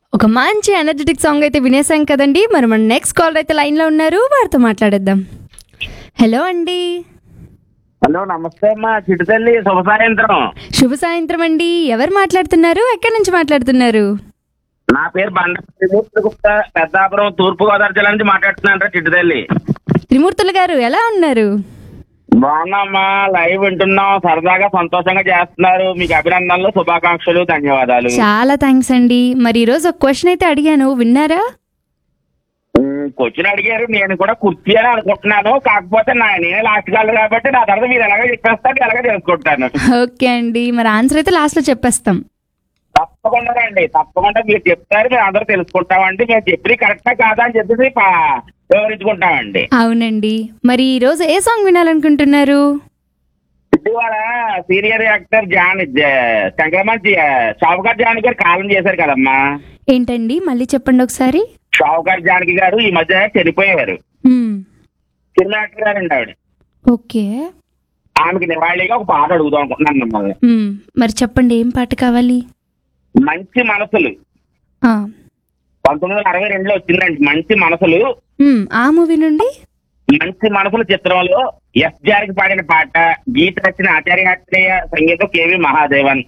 ఒక మంచి energetic song అయితే వినేసాం కదండి మరి మన నెక్స్ట్ కాల్ అయితే లైన్లో ఉన్నారు వారితో మాట్లాడేద్దాం హలో అండి హలో నమస్తే అమ్మా చిట్టు తల్లి శుభ సాయంత్రం శుభ సాయంత్రం అండి ఎవరు మాట్లాడుతున్నారు ఎక్కడి నుంచి మాట్లాడుతున్నారు నా పేరు బండ త్రిమూర్తి గుప్తా పెద్దాపురం తూర్పు గోదావరి జిల్లా నుంచి మాట్లాడుతున్నాను చిట్టు తల్లి త్రిమూర్తులు గారు ఎలా ఉన్నారు బాగున్నామ్మా లైవ్ వింటున్నాం సరదాగా సంతోషంగా చేస్తున్నారు మీకు అభినందనలు శుభాకాంక్షలు ధన్యవాదాలు చాలా థ్యాంక్స్ అండి మరి ఈరోజు ఒక క్వశ్చన్ అయితే అడిగాను విన్నారా క్వశ్చన్ అడిగారు నేను కూడా కుర్చీ అని అనుకుంటున్నాను కాకపోతే నా నేనే లాస్ట్ కాదు కాబట్టి నా తర్వాత మీరు ఎలాగ చెప్పేస్తారు ఎలాగ తెలుసుకుంటాను ఓకే అండి మరి ఆన్సర్ అయితే లాస్ట్లో చెప్పేస్తాం తప్పకుండా రండి తప్పకుండా మీరు చెప్తారు మేము అందరూ తెలుసుకుంటామండి మేము చెప్పి కరెక్టా కాదా అని చెప్పేసి పా- వివరించుకుంటామండి అవునండి మరి ఈరోజు ఏ సాంగ్ వినాలనుకుంటున్నారు ఇటీవల సీనియర్ యాక్టర్ జాన్ జ- సంక్రమంచి షావుకర్ జానకి గారు కాలం చేశారు కదమ్మా ఏంటండి మళ్ళీ చెప్పండి ఒకసారి షావుకర్ జానకి గారు ఈ మధ్య చనిపోయారు మ్మ్. సినిమా యాక్టర్ గారండి ఆవిడ ఓకే ఆమెకి నివాళిగా ఒక పాట అడుగుదాం అనుకుంటున్నాను మిమ్మల్ని మ్మ్. మరి చెప్పండి ఏం పాట కావాలి మంచి మనసులు ఆ. పంతొమ్మిది వందల అరవై రెండులో వచ్చిందండి మంచి మనసులు మ్మ్. ఆ మూవీ నుండి మంచి మనసుల చిత్రంలో ఎస్ జారికి పాడిన పాట గీత రచన ఆచార్యాత్రేయ సంగీతం కేవి మహాదేవన్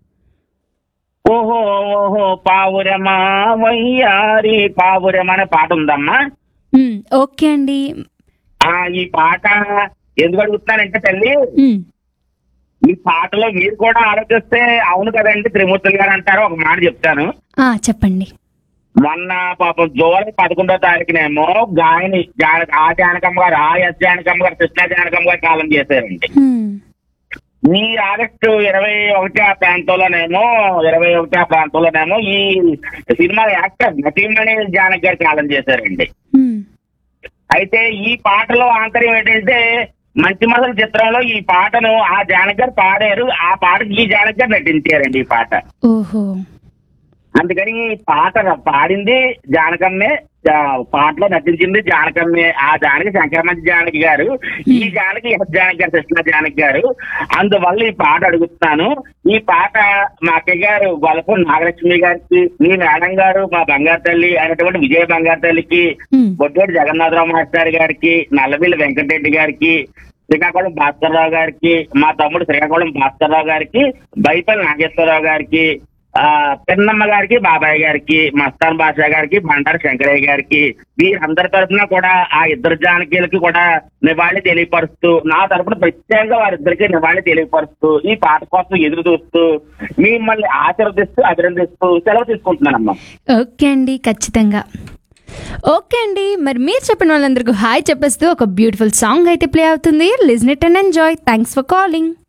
ఓహో ఓహో పావురమా వయ్యారి పావురమ అనే పాట ఉందమ్మా మ్మ్. ఓకే అండి ఆ ఈ పాట ఎందుకు అడుగుతున్నానంటే తల్లి మ్మ్. ఈ పాటలో మీరు కూడా ఆలోచిస్తే అవును కదండి త్రిమూర్తులు గారు అంటారు ఒక మాట చెప్తాను ఆ, చెప్పండి మొన్న పాపం జూలై పదకొండో తారీఖునేమో గాయని జా- ఆ జానకమ్మ గారు ఆ ఎస్ జానకమ్మ గారు కృష్ణా జానకమ్మ గారు కాలం చేశారండి మ్మ్. ఈ ఆగస్టు ఇరవై ఒకటి ఆ ప్రాంతంలోనేమో ఇరవై ఒకటి ఆ ప్రాంతంలోనేమో ఈ సినిమా యాక్టర్ నటీమణి జానక్ గారు కాలం చేశారండి మ్మ్. అయితే ఈ పాటలో ఆంతర్యం ఏంటంటే మంచి మనసుల చిత్రంలో ఈ పాటను ఆ జానక్ గారు పాడారు ఆ పాటకి ఈ జానక్ గారు నటించారండి ఈ పాట ఓహో అందుకని ఈ పాట పాడింది జానకమ్మే జా- పాటలో నటించింది జానకమ్మే ఆ జానకి శంకరమంచి జానకి గారు ఈ జానకి ఎస్ జానకి గారు కృష్ణ జానకి గారు అందువల్ల ఈ పాట అడుగుతున్నాను ఈ పాట మా అక్కయ్య గారు గొలపు నాగలక్ష్మి గారికి మీ మేడం గారు మా బంగారు తల్లి అయినటువంటి విజయ బంగారు తల్లికి మ్మ్. బొడ్డోటి జగన్నాథరావు మాస్టర్ గారికి నల్లబిల్లి వెంకటరెడ్డి గారికి శ్రీకాకుళం భాస్కర్రావు గారికి మా తమ్ముడు శ్రీకాకుళం భాస్కర్రావు గారికి బైపల్లి నాగేశ్వరరావు గారికి ఆ పెన్నమ్మ గారికి బాబాయ్ గారికి మస్తాన్ బాషా గారికి బండారు శంకరయ్య గారికి వీరందరి తరఫున కూడా ఆ ఇద్దరు జానకీలకి కూడా నివాళి తెలియపరుస్తూ నా తరఫున ప్రత్యేకంగా వారిద్దరికి నివాళి తెలియపరుస్తూ ఈ పాట కోసం ఎదురు చూస్తూ మిమ్మల్ని ఆశీర్వదిస్తూ అభినందిస్తూ సెలవు తీసుకుంటున్నానమ్మా ఓకే అండి ఖచ్చితంగా ఓకే అండి మరి మీరు చెప్పిన వాళ్ళందరికీ హాయ్ చెప్పేస్తూ ఒక బ్యూటిఫుల్ సాంగ్ అయితే ప్లే అవుతుంది listen it and enjoy thanks for calling